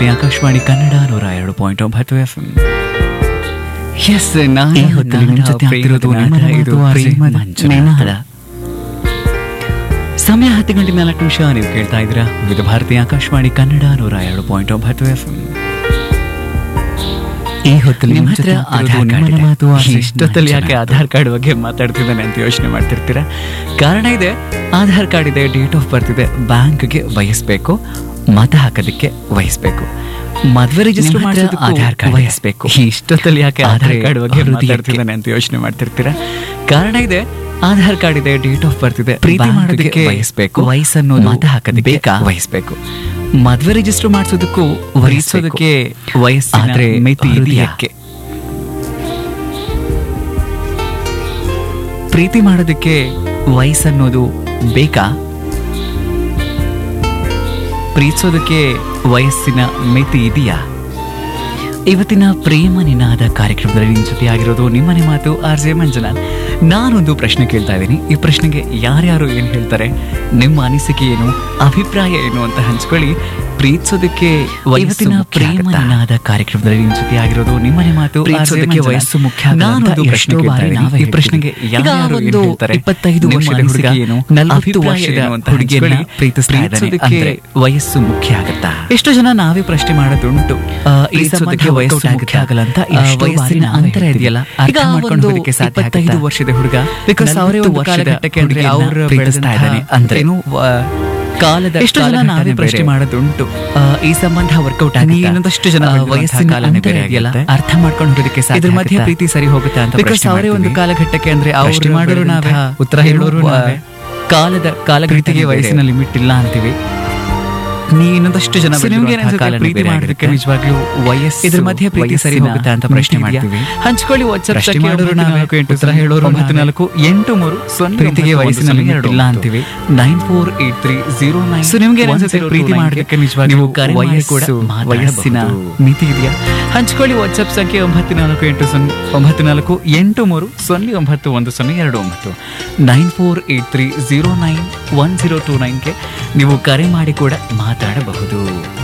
ಭಾರತಿ ಆಕಾಶವಾಣಿ ಕನ್ನಡ ನೂರ ಎರಡು ಪಾಯಿಂಟ್ ಒಂಬತ್ತು ಎಫ್ ಎಸ್ ಈ ಹೊತ್ತಲ್ಲಿ ನಿಮ್ ಜೊತೆ ಆಗ್ತಿರೋದು ನಿಮ್ಮ ಮಾತು ಪ್ರೇಮದ ನಿನಾದ. ಸಮಯ ಹತ್ತು ಗಂಟೆ ನಾಲ್ಕು ನಿಮಿಷ ನೀವು ಕೇಳ್ತಾ ಇದ್ದೀರಾ ವಿವಿಧ ಭಾರತಿ ಆಕಾಶವಾಣಿ ಕನ್ನಡ ನೂರ ಎರಡು ಪಾಯಿಂಟ್ ಒಂಬತ್ತು ಎಫ್ ಈ ಹೊತ್ತಲ್ಲಿ ನಿಮ್ಮ ನಿಮ್ ಹತ್ರ ಜೊತೆ ಆಧಾರ್ ಆಗ್ತಿರೋದು ಕಾರ್ಡ್ ನಿಮ್ಮ ಮಾತು ಇದೆ. ಇಷ್ಟೊತ್ತಲ್ಲಿ ಯಾಕೆ ಆಧಾರ್ ಕಾರ್ಡ್ ಬಗ್ಗೆ ಮಾತಾಡ್ತಿದ್ದಾನೆ ಅಂತ ಯೋಚನೆ ಮಾಡ್ತಿರ್ತೀರಾ ಕಾರಣ ಇದೆ ಆಧಾರ್ ಕಾರ್ಡ್ ಇದೆ ಡೇಟ್ ಆಫ್ ಬರ್ತ್ ಇದೆ ಬ್ಯಾಂಕ್ಗೆ ವಹಿಸ್ಬೇಕು ಮತ ಹಾಕೋದಕ್ಕೆ ವಹಿಸ್ಬೇಕು ಮದ್ವೆ ರಿಜಿಸ್ಟರ್ ನಿಮ್ಮ ಹತ್ರ ಮಾಡೋದಕ್ಕೂ ಆಧಾರ್ ಕಾರ್ಡ್ ಇದೆ. ವಹಿಸ್ಬೇಕು ಇಷ್ಟೊತ್ತಲ್ಲಿ ಯಾಕೆ ಆಧಾರ್ ಆದ್ರೆ ಕಾರ್ಡ್ ಬಗ್ಗೆ ಹೃದಯಕ್ಕೆ- ಮಾತಾಡ್ತಿದ್ದಾನೆ ಅಂತ ಯೋಚನೆ ಮಾಡ್ತಿರ್ತೀರಾ ಕಾರಣ ಇದೆ ಆಧಾರ್ ಕಾರ್ಡ್ ಇದೆ ಡೇಟ್ ಆಫ್ ಬರ್ತ್ ಇದೆ ಪ್ರೀತಿ ಬ್ಯಾಂಕ್ಗೆ ಮಾಡೋದಕ್ಕೆ ವಹಿಸ್ಬೇಕು ವಯಸ್ಸನ್ನೋದು ಮತ ಹಾಕೋದಕ್ಕೆ ಬೇಕಾ? ವಹಿಸ್ಬೇಕು ಮದ್ವೆ ರಿಜಿಸ್ಟರ್ ಮಾಡಿಸೋದಕ್ಕೂ ವಹಿಸೋದಕ್ಕೆ ವಯಸ್ಸಿನ ಆದ್ರೆ ಮಿತಿ ಇದೆಯಾ? ಹೃದಯಕ್ಕೆ ಪ್ರೀತಿ ಮಾಡೋದಕ್ಕೆ ವಯಸ್ಸನ್ನೋದು ಬೇಕಾ ಪ್ರೀತಿಸೋದಕ್ಕೆ ವಯಸ್ಸಿನ ಮಿತಿ ಇದೆಯಾ ಇವತ್ತಿನ ಪ್ರೇಮ ನಿನಾದ ಕಾರ್ಯಕ್ರಮದಲ್ಲಿ ನಿಮ್ಮ ಜೊತೆ ಆಗಿರೋದು ನಿಮ್ಮನೆ ಮಾತು ಆರ್ ಜೆ ಮಂಜುನಾಥ್ ನಾನೊಂದು ಪ್ರಶ್ನೆ ಕೇಳ್ತಾ ಇದ್ದೀನಿ ಈ ಪ್ರಶ್ನೆಗೆ ಯಾರ್ಯಾರು ಏನು ಹೇಳ್ತಾರೆ ನಿಮ್ಮ ಅನಿಸಿಕೆ ಏನು ಅಭಿಪ್ರಾಯ ಏನು ಅಂತ ಹಂಚ್ಕೊಳ್ಳಿ ಪ್ರೀತಿಸೋದಕ್ಕೆ ಇವತ್ತಿನ ಪ್ರೇಮ ನಿನಾದ ಕಾರ್ಯಕ್ರಮದಲ್ಲಿ ನಿಮ್ ಜೊತೆ ಆಗಿರೋದು ನಿಮ್ಮನೆ ಮಾತು ಪ್ರೀತಿಸೋದಕ್ಕೆ ವಯಸ್ಸು ಮುಖ್ಯ ಆಗಲ್ಲ ಅಂತ ನಾನೊಂದು ಪ್ರಶ್ನೆ ಎಷ್ಟೋ ಬಾರಿ ಬಾರಿ ನಾವೇ ಈ ಪ್ರಶ್ನೆಗೆ ಹೇಳ್ತೀವಿ. ಯಾರ್ಯಾರು ಈಗ ಏನು ಒಂದು ಹೇಳ್ತಾರೆ? ಇಪ್ಪತ್ತೈದು ನಿಮ್ಮ ವರ್ಷದ ಅನಿಸಿಕೆ ಹುಡುಗ ಏನು? ನಲವತ್ತು ಅಭಿಪ್ರಾಯ ವರ್ಷದ ಏನು ಅಂತ ಹುಡುಗಿಯನ್ನ ಹಂಚ್ಕೊಳ್ಳಿ. ಪ್ರೀತಿಸ್ತಾ ಇದ್ದಾನೆ ಪ್ರೀತಿಸೋದಕ್ಕೆ ಅಂದ್ರೆ ವಯಸ್ಸು ಮುಖ್ಯ ಆಗತ್ತಾ ಎಷ್ಟೋ ಜನ ನಾವೇ ಪ್ರಶ್ನೆ ಮಾಡೋದುಂಟು ಆ, ಈ ಪ್ರೀತಿಸೋದಕ್ಕೆ ಸಂಬಂಧ ವಯಸ್ಸು workout ಮುಖ್ಯ ಆಗುತ್ತಾ? ಆಗಲ್ಲ ಅಂತ ಆ, ಎಷ್ಟೋ ಬಾರಿ ವಯಸ್ಸಿನ ನಾವೇ ಅಂತರ ಹೇಳ್ತೀವಿ. ಇದೆಯಲ್ಲ, ಈಗ ಅರ್ಥ ಮಾಡ್ಕೊಂಡು ಒಂದು ಹೋಗೋದಕ್ಕೆ ಸಾಧ್ಯ ಇಪ್ಪತ್ತೈದು ಆಗುತ್ತಾ? ವರ್ಷದ ಹುಡುಗ ಬಿಕಾಸ್ ನಲವತ್ತು ಅವರೇ ಒಂದು ವರ್ಷದ ಕಾಲಘಟ್ಟಕ್ಕೆ ಅಂದ್ರೆ ಹುಡುಗಿಯನ್ನ ಅವ್ರು ಪ್ರೀತಿಸ್ತಾ ಬೆಳೆದಂತಹ ಇದ್ದಾನೆ ಅಂದ್ರೆ ಏನು ಆ, ಕಾಲದ ಎಷ್ಟೋ ಜನ ಕಾಲಘಟ್ಟನೇ ನಾವೇ ಪ್ರಶ್ನೆ ಬೇರೆ. ಮಾಡೋದುಂಟು ಆ, ಈ ಸಂಬಂಧ ವರ್ಕೌಟ್ ನೀ ಇನ್ನೊಂದಷ್ಟು ಜನ ಬೆಳೆದಿರುವಂತಹ ವಯಸ್ಸಿನ ಕಾಲನೇ ಅಂತರ ಬೇರೆ ಇದೆಯಲ್ಲ ಆಗಿರುತ್ತೆ. ಅರ್ಥ ಮಾಡ್ಕೊಂಡು ಹೋಗೋದಕ್ಕೆ ಸಾಧ್ಯ ಇದ್ರ ಮಧ್ಯೆ ಆಗುತ್ತಾ? ಪ್ರೀತಿ ಸರಿ ಹೋಗುತ್ತಾ ಅಂತ Because ಪ್ರಶ್ನೆ ಅವರೇ ಒಂದು ಮಾಡ್ತೀವಿ. ಕಾಲಘಟ್ಟಕ್ಕೆ ಅಂದ್ರೆ ಅವ್ರು ಪ್ರಶ್ನೆ ಮಾಡೋರು ನಾವೇ ಬೆಳೆದಂತಹ ಉತ್ತರ ಹೇಳೋರು ಏನು, ನಾವೇ ಕಾಲದ ಕಾಲಘಟ್ಟಕ್ಕೆ ಪ್ರೀತಿಗೆ ವಯಸ್ಸಿನ ಲಿಮಿಟ್ ಇಲ್ಲ ಅಂತೀವಿ ನೀ ಇನ್ನೊಂದಷ್ಟು ಜನ So ನಿಮ್ಗೆ ಬೆಳೆದಿರುವಂತಹ ಏನ್ ಅನ್ಸುತ್ತೆ? ಕಾಲನೇ ಪ್ರೀತಿ ಬೇರೆ ಮಾಡೋದಕ್ಕೆ ಆಗಿರುತ್ತೆ. ನಿಜವಾಗ್ಲೂ ವಯಸ್ಸು ಇದ್ರ ಮಧ್ಯೆ ಪ್ರೀತಿ ಸರಿ ವಯಸ್ಸಿನ ಹೋಗುತ್ತಾ ಅಂತ ಪ್ರಶ್ನೆ ಮಿತಿ ಇದೆಯಾ? ಮಾಡ್ತೀವಿ. ಹಂಚ್ಕೊಳ್ಳಿ ವಾಟ್ಸ್ಆಪ್ ಪ್ರಶ್ನೆ ಸಂಖ್ಯೆ ಮಾಡೋರು ಒಂಬತ್ತು ನಾವೇ, ನಾಲ್ಕು ಎಂಟು ಉತ್ತರ ಹೇಳೋರು ಒಂಬತ್ತು ನಾವೇ. ನಾಲ್ಕು ಎಂಟು ಮೂರು ಸೊನ್ನೆ ಪ್ರೀತಿಗೆ ಒಂಬತ್ತು ವಯಸ್ಸಿನ ಒಂದು limit ಎರಡು ಇಲ್ಲ ಒಂಬತ್ತು. ಅಂತೀವಿ. Nine four eight three zero nine So ನಿಮ್ಗೆ ಏನ್ ಅನ್ಸುತ್ತೆ? ಪ್ರೀತಿ ಮಾಡೋದಕ್ಕೆ ನಿಜವಾಗ್ಲೂ ನೀವು ಕರೆ ಮಾಡಿ ವಯಸ್ಸು, ಕೂಡ ಮಾತಾಡಬಹುದು. ವಯಸ್ಸಿನ ಮಿತಿ ಇದೆಯಾ ಹಂಚ್ಕೊಳ್ಳಿ ವಾಟ್ಸ್ಆಪ್ ಸಂಖ್ಯೆ ಒಂಬತ್ತು ನಾಲ್ಕು ಎಂಟು ಸೊನ್ನೆ ಒಂಬತ್ತು ನಾಲ್ಕು ಎಂಟು ಮೂರು ಸೊನ್ನೆ ಒಂಬತ್ತು ಒಂದು ಸೊನ್ನೆ ಎರಡು ಒಂಬತ್ತು nine four eight three zero nine one zero two ನೈನ್ಗೆ ನೀವು ಕರೆ ಮಾಡಿ ಕೂಡ ಮಾತಾಡಬಹುದು